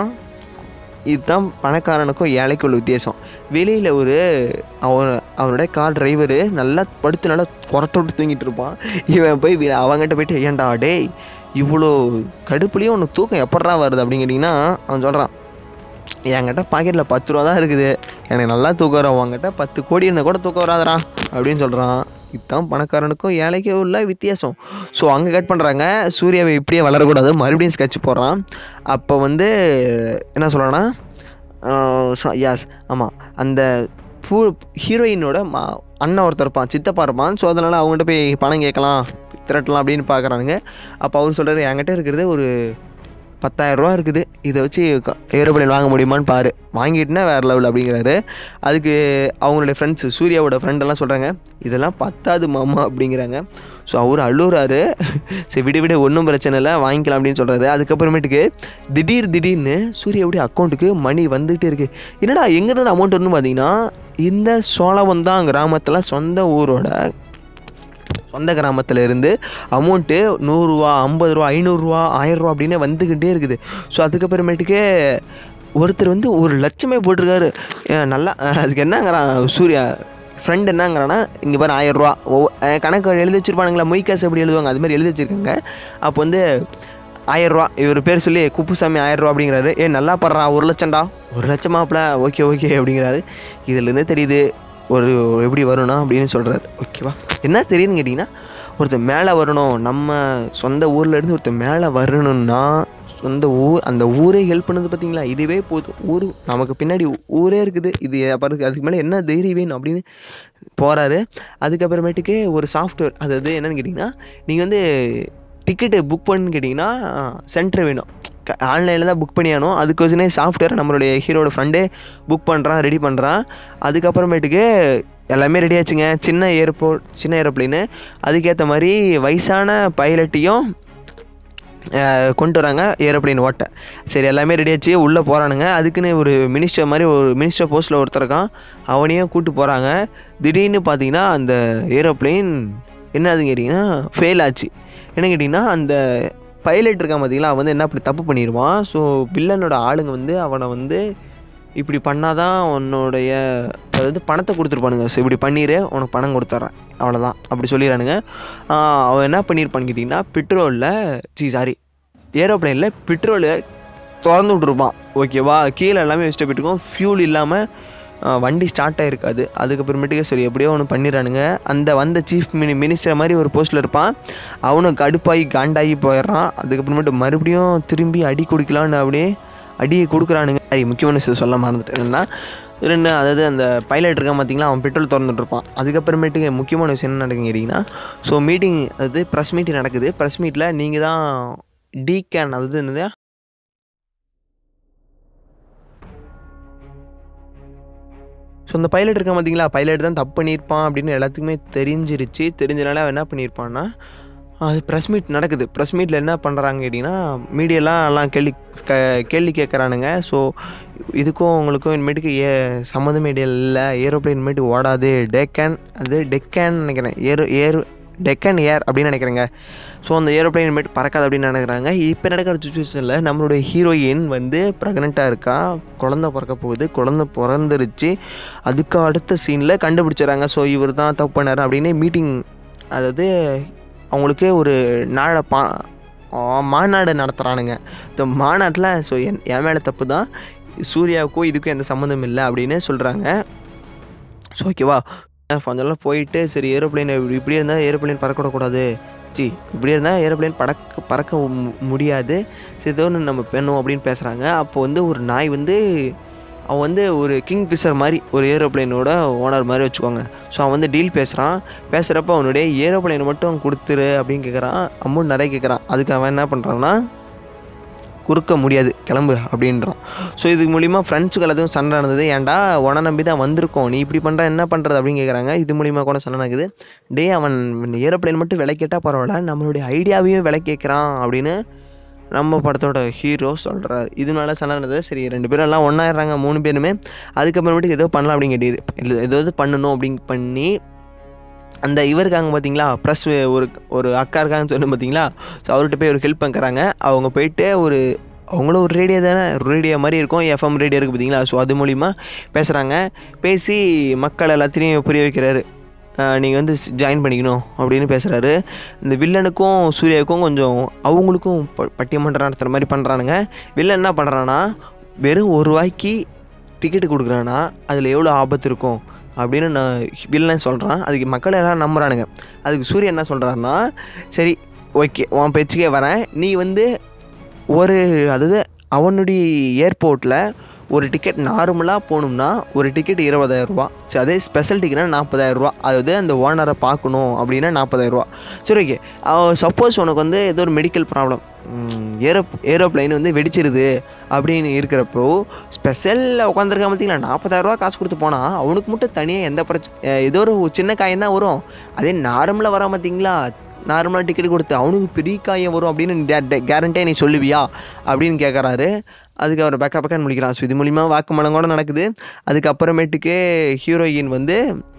S1: இதுதான் பணக்காரனுக்கும் ஏழைக்கும் உள்ள வித்தியாசம் வெளியில் ஒரு அவர் அவரோட கார் டிரைவரு நல்லா படுத்து நல்லா குரட்ட விட்டு தூங்கிட்டு இருப்பான் இவன் போய் வி- அவன்கிட்ட போயிட்டு ஏன்டா டேய் இவ்வளோ கடுப்புலேயும் உனக்கு தூக்கம் எப்பட்றா வருது அப்படின்னு கேட்டிங்கன்னா அவன் சொல்கிறான் என்கிட்ட பாக்கெட்டில் பத்து ரூபா தான் இருக்குது எனக்கு நல்லா தூக்கம் வரும் உங்ககிட்ட பத்து கோடி இருந்தால் கூட தூக்கம் வராதடா அப்படின்னு சொல்கிறான் இதுதான் பணக்காரனுக்கும் ஏழைக்கும் உள்ள வித்தியாசம் ஸோ அங்கே கட் பண்ணுறாங்க சூர்யாவை இப்படியே வளரக்கூடாது மறுபடியும் ஸ்கெட்ச் போடுறான் அப்போ வந்து என்ன சொல்கிறான்னா யாஸ் ஆமாம் அந்த பூ ஹீரோயினோட மா அண்ணன் ஒருத்தர் இருப்பான் சித்தப்பா இருப்பான் ஸோ அதனால் அவங்ககிட்ட போய் பணம் கேட்கலாம் திரட்டலாம் அப்படின்னு பார்க்குறானுங்க அப்போ அவர் சொல்கிறாரு என்கிட்ட இருக்கிறது ஒரு பத்தாயிரரூவா இருக்குது இதை வச்சு ஏரோப்ளேன் வாங்க முடியுமான்னு பாரு வாங்கிட்டுனா வேறு லெவல் அப்படிங்கிறாரு அதுக்கு அவங்களுடைய ஃப்ரெண்ட்ஸு சூர்யாவோட ஃப்ரெண்டெல்லாம் சொல்கிறாங்க இதெல்லாம் பத்தாது மாமா அப்படிங்கிறாங்க ஸோ அவர் அழுகுறாரு சரி விடு விடு ஒன்றும் பிரச்சனை இல்லை வாங்கிக்கலாம் அப்படின்னு சொல்கிறாரு அதுக்கப்புறமேட்டுக்கு திடீர் திடீர்னு சூர்யாவுடைய அக்கௌண்ட்டுக்கு மணி வந்துகிட்டே இருக்குது என்னடா எங்கேருந்து அமௌண்ட் வரணும்னு பார்த்தீங்கன்னா இந்த சோழவந்தான் கிராமத்தில் சொந்த ஊரோட சொந்த கிராமத்தில் இருந்து அமௌண்ட்டு நூறுரூவா ஐம்பது ரூபா ஐநூறுரூவா ஆயிரரூவா அப்படின்னு வந்துக்கிட்டே இருக்குது ஸோ அதுக்கப்புறமேட்டுக்கு ஒருத்தர் வந்து ஒரு லட்சமே போட்டிருக்காரு ஏன் நல்லா அஹ் அதுக்கு என்னங்கிறான் சூர்யா ஃப்ரெண்ட் என்னங்கிறான்னா இங்கே பாரு ஆயிரரூவா ஒவ்வொ அஹ் கணக்கு எழுதி வச்சிருப்பானுங்களா மொய் காசு எப்படி எழுதுவாங்க அது மாதிரி எழுதி வச்சிருக்காங்க அப்போ வந்து ஆயிரரூவா இவர் பேர் சொல்லி குப்புசாமி ஆயிரரூவா அப்படிங்கிறாரு ஏ நல்லா படுறா ஒரு லட்சம்டா ஒரு லட்சமாப்ல ஓகே ஓகே அப்படிங்கிறாரு இதுலேருந்தே தெரியுது ஒரு எப்படி வரும்னா அப்படின்னு சொல்கிறாரு ஓகேவா என்ன தெரியுதுன்னு கேட்டிங்கன்னா ஒருத்தர் மேலே வரணும் நம்ம சொந்த ஊர்லேருந்து ஒருத்தர் மேலே வரணும்னா சொந்த ஊர் அந்த ஊரே ஹெல்ப் பண்ணுது பார்த்தீங்களா இதுவே போதும் ஊர் நமக்கு பின்னாடி ஊரே இருக்குது இது அப்புறம் அதுக்கு மேலே என்ன தைரியம் வேணும் அப்படின்னு போகிறாரு அதுக்கப்புறமேட்டுக்கு ஒரு சாஃப்ட்வேர் அதாவது என்னென்னு கேட்டிங்கன்னா நீங்கள் வந்து டிக்கெட்டு புக் பண்ணுன்னு கேட்டிங்கன்னா சென்டர் வேணும் ஆன்லைனில் தான் புக் பண்ணியானோ அதுக்கோசனே சாஃப்ட்வேர் நம்மளுடைய ஹீரோட ஃப்ரெண்டே புக் பண்ணுறான் ரெடி பண்ணுறான் அதுக்கப்புறமேட்டுக்கு எல்லாமே ரெடி ஆச்சுங்க சின்ன ஏர்போர்ட் சின்ன ஏரோப்ளைனு அதுக்கேற்ற மாதிரி வயசான பைலட்டையும் அஹ், கொண்டு வராங்க ஏரோப்ளைன் ஓட்ட சரி எல்லாமே ரெடி ஆச்சு உள்ளே போகிறானுங்க அதுக்குன்னு ஒரு மினிஸ்டர் மாதிரி ஒரு மினிஸ்டர் போஸ்ட்டில் ஒருத்தர் இருக்கான் அவனையும் கூப்பிட்டு போகிறாங்க திடீர்னு பார்த்தீங்கன்னா அந்த ஏரோப்ளைன் என்னதுன்னு கேட்டிங்கன்னா ஃபெயில் ஆச்சு என்ன கேட்டிங்கன்னா அந்த பைலட் இருக்கான் பார்த்தீங்களா அவன் வந்து என்ன அப்படி தப்பு பண்ணிடுவான் ஸோ வில்லனோட ஆளுங்க வந்து அவனை வந்து இப்படி பண்ணாதான் உன்னுடைய அதாவது பணத்தை கொடுத்துருப்பானுங்க ஸோ இப்படி பண்ணிடு உனக்கு பணம் கொடுத்துட்றேன் அவ்வளோதான் அப்படி சொல்லிடுறானுங்க ஆஹ் அவன் என்ன பண்ணியிருப்பான்னு கேட்டிங்கன்னா பெட்ரோலில் சி சாரி ஏரோப்ளைனில் பெட்ரோலு திறந்து விட்ருப்பான் ஓகேவா கீழே எல்லாமே வச்சுட்டு போயிட்டுருக்கோம் ஃபியூல் இல்லாமல் வண்டி ஸ்டார்ட் ஆகிருக்காது அதுக்கப்புறமேட்டுக்கு சரி எப்படியோ ஒன்று பண்ணிடுறானுங்க அந்த வந்த சீஃப் மினி மினிஸ்டர் மாதிரி ஒரு போஸ்ட்டில் இருப்பான் அவனும் கடுப்பாகி காண்டாகி போயிடுறான் அதுக்கப்புறமேட்டு மறுபடியும் திரும்பி அடி குடிக்கலான்னு அப்படியே அடியை கொடுக்குறானுங்க சரி முக்கியமான விஷயம் சொல்ல மறந்துட்டேன் என்னன்னா ரெண்டு அதாவது அந்த பைலட் இருக்கான் பார்த்தீங்களா அவன் பெட்ரோல் திறந்துட்டு இருப்பான் அதுக்கப்புறமேட்டுக்கு முக்கியமான விஷயம் என்ன நடக்குங்க கேட்டிங்கன்னா ஸோ மீட்டிங் அதாவது ப்ரெஸ் மீட்டிங் நடக்குது ப்ரெஸ் மீட்டில் நீங்கள் தான் டி கேன் அதாவது என்னது ஸோ அந்த பைலட் இருக்கான் பார்த்தீங்களா பைலட் தான் தப்பு பண்ணியிருப்பான் அப்படின்னு எல்லாத்துக்குமே தெரிஞ்சிருச்சு தெரிஞ்சனால அவன் என்ன பண்ணியிருப்பான்னா அது ப்ரெஸ் மீட் நடக்குது ப்ரெஸ் மீட்டில் என்ன பண்ணுறாங்க கேட்டிங்கன்னா மீடியாலாம் எல்லாம் கேள்வி க கேள்வி கேட்குறானுங்க ஸோ இதுக்கும் உங்களுக்கும் இனிமேட்டுக்கு ஏ சம்மந்தமே இல்லை ஏரோப்ளேன் இனிமேட்டுக்கு ஓடாது டெக்கன் அது டெக்கன் நினைக்கிறேன் ஏரோ ஏர் டெக்கன் ஏர் அப்படின்னு நினைக்கிறேங்க ஸோ அந்த ஏரோப்ளேன் இனிமேட்டு பறக்காது அப்படின்னு நினைக்கிறாங்க இப்போ நடக்கிற சுச்சுவேஷனில் நம்மளுடைய ஹீரோயின் வந்து ப்ரெக்னெண்ட்டாக இருக்கா குழந்த பிறக்க போகுது குழந்த பிறந்துருச்சு அதுக்கு அடுத்த சீனில் கண்டுபிடிச்சிடறாங்க ஸோ இவர் தான் தப்பு பண்ணார் அப்படின்னு மீட்டிங் அதாவது அவங்களுக்கு ஒரு நாளை பா ஆ, மாநாடு நடத்துகிறானுங்க இந்த மாநாட்டில் ஸோ என் என் மேலே தப்பு தான் சூர்யாவுக்கும் இதுக்கும் எந்த சம்மந்தம் இல்லை அப்படின்னு சொல்கிறாங்க ஸோ ஓகேவா கொஞ்சம் போயிட்டு சரி ஏரோப்ளேன் இப்படி இப்படி இருந்தால் ஏரோப்ளேன் பறக்கக்கூடாது சி இப்படி இருந்தால் ஏரோப்ளேன் பறக்க பறக்க மு- முடியாது சரி ஏதோ ஒன்று நம்ம பண்ணுவோம் அப்படின்னு பேசுகிறாங்க அப்போ வந்து ஒரு நாய் வந்து அவன் வந்து ஒரு கிங் ஃபிஷர் மாதிரி ஒரு ஏரோப்ளேனோட ஓனர் மாதிரி வச்சுக்கோங்க ஸோ அவன் வந்து டீல் பேசுகிறான் பேசுகிறப்ப அவனுடைய ஏரோப்ளேனை மட்டும் கொடுத்துரு அப்படின்னு கேட்குறான் அமௌண்ட் நிறைய கேட்குறான் அதுக்கு அவன் என்ன பண்ணுறான்னா குறுக்க முடியாது கிளம்பு அப்படின்றான் ஸோ இதுக்கு மூலிமா ஃப்ரெண்ட்ஸுக்கு எல்லாத்தையும் சண்டை நடந்தது ஏன்டா உன நம்பி தான் வந்திருக்கோம் நீ இப்படி பண்ணுற என்ன பண்ணுறது அப்படின்னு கேட்குறாங்க இது மூலிமா கூட சண்டை நடக்குது டே அவன் ஏரோப்ளேன் மட்டும் விலை கேட்டால் பரவாயில்ல நம்மளுடைய ஐடியாவையும் விலை கேட்குறான் அப்படின்னு நம்ம படத்தோட ஹீரோ சொல்கிறார் இதனால சண்டை நடந்தது சரி ரெண்டு பேரும் எல்லாம் ஒன்றாயிடுறாங்க மூணு பேருமே அதுக்கப்புறமேட்டு ஏதோ பண்ணலாம் அப்படின்னு கேட்டு இல்லை ஏதாவது பண்ணணும் அப்படின்னு பண்ணி அந்த இவர் இருக்காங்க பார்த்தீங்களா ப்ரெஸ் ஒரு ஒரு அக்கா இருக்காங்கன்னு சொன்ன பார்த்தீங்களா ஸோ அவர்கிட்ட போய் ஒரு ஹெல்ப் பண்ணுறாங்க அவங்க போயிட்டு ஒரு அவங்களும் ஒரு ரேடியோ தானே ரேடியோ மாதிரி இருக்கும் எஃப்எம் ரேடியோ இருக்குது பார்த்தீங்களா ஸோ அது மூலிமா பேசுகிறாங்க பேசி மக்கள் எல்லாத்தையும் புரிய வைக்கிறாரு நீங்கள் வந்து ஜாயின் பண்ணிக்கணும் அப்படின்னு பேசுகிறாரு இந்த வில்லனுக்கும் சூர்யாவுக்கும் கொஞ்சம் அவங்களுக்கும் ப- பட்டிமன்றம் நடத்துகிற மாதிரி பண்ணுறானுங்க வில்லன் என்ன பண்ணுறான்னா வெறும் ஒரு ரூபாய்க்கு டிக்கெட்டு கொடுக்குறான்னா அதில் எவ்வளோ ஆபத்து இருக்கும் அப்படின்னு நான் வில்லன் சொல்கிறான் அதுக்கு மக்கள் எல்லாம் நம்புறானுங்க அதுக்கு சூரியன் என்ன சொல்கிறாருன்னா சரி ஓகே உன் பேச்சுக்கே வரேன் நீ வந்து ஒரு அதாவது அவனுடைய ஏர்போர்ட்டில் ஒரு டிக்கெட் நார்மலாக போகணும்னா ஒரு டிக்கெட் இருபதாயிரரூபா சரி அதே ஸ்பெஷல் டிக்கெட்னா நாற்பதாயிரரூவா அதாவது அந்த ஓனரை பார்க்கணும் அப்படின்னா நாற்பதாயிரரூவா சரி ஓகே சப்போஸ் உனக்கு வந்து ஏதோ ஒரு மெடிக்கல் ப்ராப்ளம் ஏரோ ஏரோப்ளைன் வந்து வெடிச்சிருது அப்படின்னு இருக்கிறப்போ ஸ்பெஷலில் உட்காந்துருக்க பார்த்தீங்களா நாற்பதாயிரரூவா காசு கொடுத்து போனால் அவனுக்கு மட்டும் தனியாக எந்த பிரச்சனை ஏதோ ஒரு சின்ன காயம் தான் வரும் அதே நார்மலாக வர பார்த்தீங்களா நார்மலாக டிக்கெட் கொடுத்து அவனுக்கு பெரிய காயம் வரும் அப்படின்னு கேரண்டியாக நீ சொல்லுவியா அப்படின்னு கேட்குறாரு அதுக்கு அவர் பேக்கா பேக்கான்னு முடிக்கிறான் ஸோ இது மூலிமா வாக்குமூலம் கூட நடக்குது அதுக்கப்புறமேட்டுக்கு ஹீரோயின் வந்து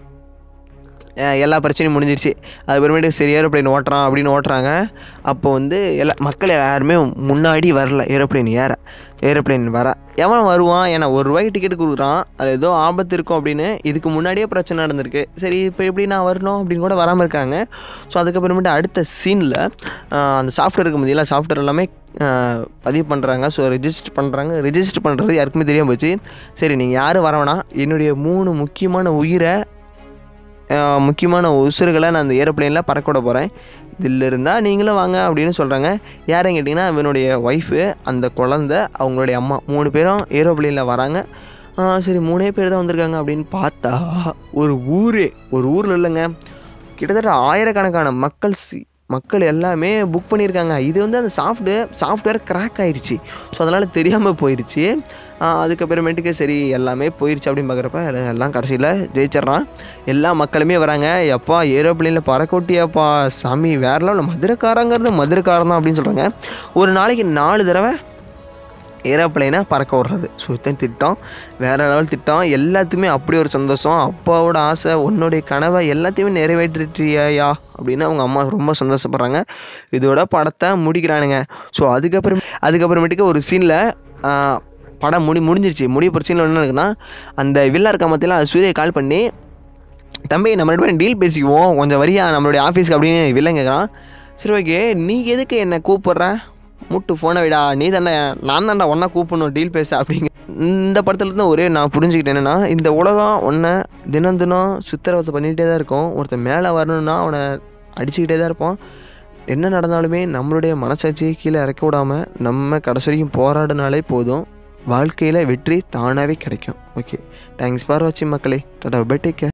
S1: அஹ், எல்லா பிரச்சனையும் முடிஞ்சிருச்சு அதுக்கப்புறமேட்டு சரி ஏரோப்ளைன் ஓட்டுறான் அப்படின்னு ஓட்டுறாங்க அப்போ வந்து எல்லா மக்கள் யாருமே முன்னாடி வரல ஏரோப்ளைன் ஏற ஏரோப்ளைன் வர எவன் வருவான் ஏன்னா ஒரு ரூபாய்க்கு டிக்கெட் கொடுக்குறான் அது ஏதோ ஆபத்து இருக்கும் அப்படின்னு இதுக்கு முன்னாடியே பிரச்சனை நடந்திருக்கு சரி இப்போ எப்படி நான் வரணும் அப்படின்னு கூட வராமல் இருக்காங்க ஸோ அதுக்கப்புறமேட்டு அடுத்த சீனில் அந்த சாஃப்ட்வேர் இருக்கும் பார்த்தீங்களா சாஃப்ட்வேர் எல்லாமே ஆஹ், பதிவு பண்ணுறாங்க ஸோ ரெஜிஸ்டர் பண்ணுறாங்க ரெஜிஸ்டர் பண்ணுறது யாருக்குமே தெரியாம போச்சு சரி நீங்கள் யாரும் வர வேணாம் என்னுடைய மூணு முக்கியமான உயிரை அஹ், முக்கியமான உசுறுகளை நான் அந்த ஏரோப்ளேனில் பறக்க விட போகிறேன் இதில் இருந்தால் நீங்களும் வாங்க அப்படின்னு சொல்கிறாங்க யாருன்னு கேட்டிங்கன்னா இவனுடைய ஒய்ஃபு அந்த குழந்த அவங்களுடைய அம்மா மூணு பேரும் ஏரோப்ளேனில் வராங்க ஆ, சரி மூணே பேர் தான் வந்திருக்காங்க அப்படின்னு பார்த்தா ஒரு ஊரே ஒரு ஊரில் இல்லைங்க கிட்டத்தட்ட ஆயிரக்கணக்கான மக்கள் சி மக்கள் எல்லாமே புக் பண்ணியிருக்காங்க இது வந்து அந்த சாஃப்ட்வேர் சாஃப்ட்வேர் கிராக் ஆயிடுச்சு ஸோ அதனால் தெரியாமல் போயிடுச்சு ஆ, அதுக்கப்புறமேட்டுக்கு சரி எல்லாமே போயிடுச்சு அப்படின்னு பார்க்குறப்ப எல்லாம் எல்லாம் கடைசியில் ஜெயிச்சிட்றான் எல்லா மக்களுமே வராங்க எப்பா ஏரோப்ளேனில் பறக்கோட்டியாப்பா சாமி வேற லெவலில் மதுரைக்காரங்கிறது மதுரைக்காரன் தான் அப்படின்னு சொல்கிறாங்க ஒரு நாளைக்கு நாலு தடவை ஏரோப்ளைனை பறக்க விட்றது ஸோ இத்தனை திட்டம் வேறு லெவல் திட்டம் எல்லாத்துக்குமே அப்படி ஒரு சந்தோஷம் அப்பாவோட ஆசை உன்னுடைய கனவை எல்லாத்தையுமே நிறைவேற்றிட்டியா அப்படின்னு அவங்க அம்மா ரொம்ப சந்தோஷப்படுறாங்க இதோட படத்தை முடிக்கிறானுங்க ஸோ அதுக்கப்புறம் அதுக்கப்புறமேட்டுக்கு ஒரு சீனில் படம் முடி முடிஞ்சிருச்சு முடிய போகிற சீனில் என்ன இருக்குன்னா அந்த வில்லா இருக்க மத்தியில் சூரிய கால் பண்ணி தம்பி நம்ம ரெண்டு பேரும் டீல் பேசிக்குவோம் கொஞ்சம் வரியா நம்மளுடைய ஆஃபீஸ்க்கு அப்படின்னு வில்லன் கேட்குறான் சரி ஓகே நீ எதுக்கு என்னை கூப்பிட்ற முட்டு ஃபோனை விடா நீ தானே நான் தான்டா ஒன்றா கூப்பிடணும் டீல் பேச அப்படிங்க இந்த படத்துல இருந்து ஒரே நான் புரிஞ்சுக்கிட்டேன் என்னென்னா இந்த உலகம் ஒன்றை தினம் தினம் சித்திரவதை பண்ணிகிட்டே தான் இருக்கும் ஒருத்தன் மேலே வரணும்னா அவனை அடிச்சுக்கிட்டே தான் இருப்பான் என்ன நடந்தாலுமே நம்மளுடைய மனசாட்சியை கீழே இறக்க விடாமல் நம்ம கடைசி வரைக்கும் போராடினாலே போதும் வாழ்க்கையில் வெற்றி தானாகவே கிடைக்கும் ஓகே தேங்க்ஸ் ஃபார் வாட்சிங் மக்களே டாடா பை டேக் கேர்